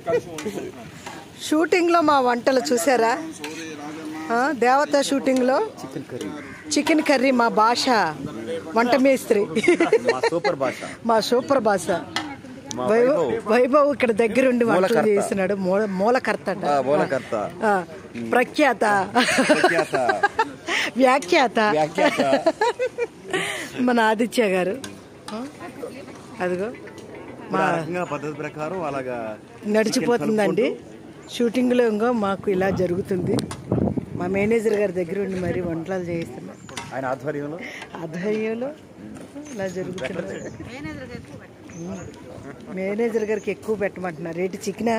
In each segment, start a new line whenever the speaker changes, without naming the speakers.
షూటింగ్లో మా వంటలు చూసారా ఆ, దేవత షూటింగ్లో చికెన్ కర్రీ మా భాష వంట మేస్త్రి
మా సూపర్ భాష
మా సూపర్ భాష వైభవ్ వైభవ్ ఇక్కడ దగ్గరుండి వంటలు
మూలకర్త.
చేస్తున్నాడు మూల మూలకర్త అట.
ఆ, మూలకర్త.
ఆ, ప్రఖ్యాత
ప్రఖ్యాత.
వ్యాఖ్యాత
వ్యాఖ్యాత.
మన ఆదిత్య గారు ఆ, అదిగో
మా రకంగా పద్ధతి ప్రకారం అలాగా
నడిచిపోతుందండి షూటింగ్లో ఇంకో మాకు ఇలా జరుగుతుంది మా మేనేజర్ గారి దగ్గర ఉండి మరి వంటలు చేయిస్తున్నాం
ఆయన ఆధ్వర్యంలో
ఆధ్వర్యంలో ఇలా జరుగుతుంది మేనేజర్ గారికి ఎక్కువ పెట్టమంటున్నారు రేటు చికెనా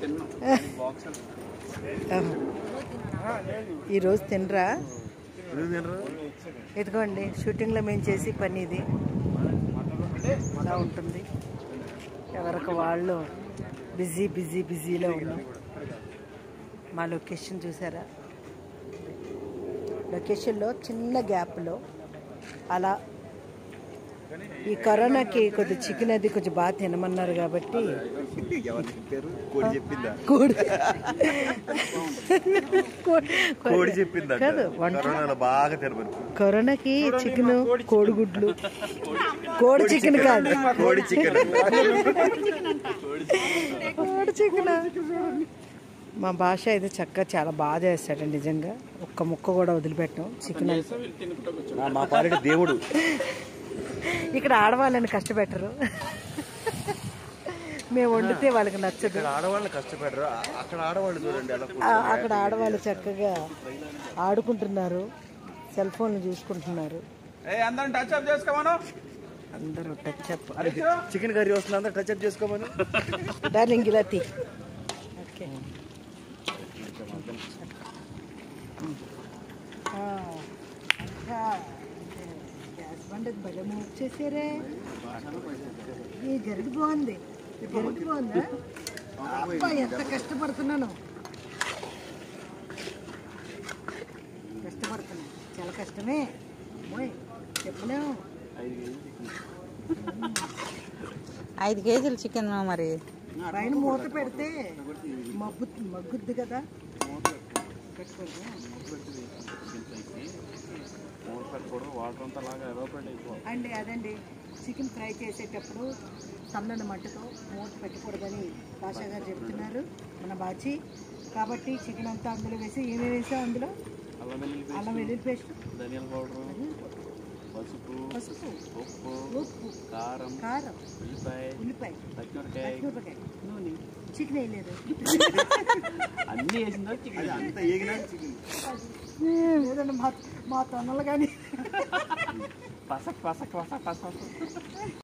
ఈరోజు తినరా ఇదిగోండి షూటింగ్లో మేము చేసి పని ఇది ఇలా ఉంటుంది ఎవరికి వాళ్ళు బిజీ బిజీ బిజీలో ఉన్నాం మా లొకేషన్ చూసారా లొకేషన్లో చిన్న గ్యాప్లో అలా ఈ కరోనాకి కొద్ది చికెన్ అది కొంచెం బాగా తినమన్నారు కాబట్టి
ఎవరు చెప్పారు కోడి చెప్పిందా
కోడి కోడి-
కోడి చెప్పిందా
కాదు వంట
కరోనాలో బాగా తెరపరు
కరోనాకి చికెన్ కోడిగుడ్లు కోడి చికెన్ కాదు
కోడి చికెన్
కోడి చికెన్ మా భాష అయితే చక్కగా చాలా బాగా చేస్తాడు నిజంగా ఒక్క ముక్క కూడా వదిలిపెట్టాం చికెన్
మా పాలిట దేవుడు
ఇక్కడ ఆడవాళ్ళని కష్టపెట్టరు మేము వండితే వాళ్ళకి నచ్చదు
ఇక్కడ ఆడవాళ్ళు కష్టపడరు అక్కడ ఆడవాళ్ళు చూడండి ఎలా
ఆ, అక్కడ ఆడవాళ్ళు చక్కగా ఆడుకుంటున్నారు సెల్ ఫోన్లు చూసుకుంటున్నారు
అందరం టచ్ అప్ చేసుకోమను
అందరూ టచ్ అప్
చికెన్ కర్రీ వస్తుంది అందరూ టచ్ అప్ చేసుకోమని
డార్లింగ్ ఇలా తీ ఓకే ఆ, ఇంకా గ్యాస్ బండ భలే మూవ్ చేసారే ఈ గరిడి బాగుంది ఈ గరిడి బాగుందా అబ్బా ఎంత కష్టపడుతున్నాను కష్టపడుతున్నా చాలా కష్టమే ఓయ్ చెప్పలేము
ఐదు కేజీలు చికెన్ మరి
పైన మూత పెడితే మగ్గు మగ్గుద్ది కదా అండి అదండి చికెన్ ఫ్రై చేసేటప్పుడు సన్నని మట్టుతో మూత పెట్టకూడదని భాషా గారు చెప్తున్నారు మన బాచి కాబట్టి చికెన్ అంతా అందులో వేసి ఏమేమి వేసాం అందులో అల్లం వెల్లుల్లి పేస్ట్
ధనియాల పౌడర్ పసుపు
పసుపు
ఉప్పు
ఉప్పు
కారం
కారం
ఉల్లిపాయ
ఉల్లిపాయ
పచ్చిమిరకాయ
పచ్చిమిరపకాయ నూనె చికెన్ వేయలేదు
అన్ని వేసిందా చికెన్
అంతా ఏగినా చికెన్
లేదండి మా మా తొన్నలు కానీ
పసక్ పసక్ పసక్ పసక్